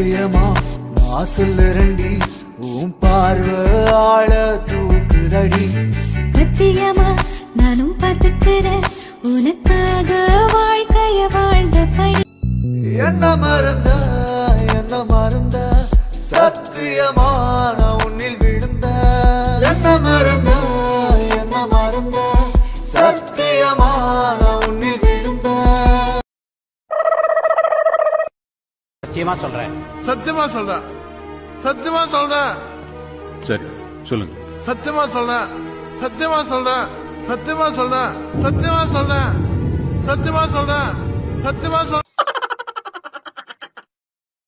சத்தியமா நான் சொல்லுறண்டி உன் பார்வை ஆள தூக்குதடி சத்தியமா நானும் பார்த்துக்கிறேன் உனக்காக வாழ்க்கைய வாழ்ந்த படி என்ன மறந்த என்ன மறந்த சத்தியமா நான் உன்னில் விழுந்த என்ன மறந்த என்ன மறந்த சத்தியமா நான் உன்னில் விழுந்த சத்தியமா சொல்றேன் சத்தியமா சொல்றேன் சத்தியமா சொல்றேன் சரி சொல்லுங்க சத்தியமா சொல்றேன் சத்தியமா சொல்றேன் சத்தியமா சொல்றேன் சத்தியமா சொல்றேன் சத்தியமா சொல்றேன் சத்தியமா சொல்றேன்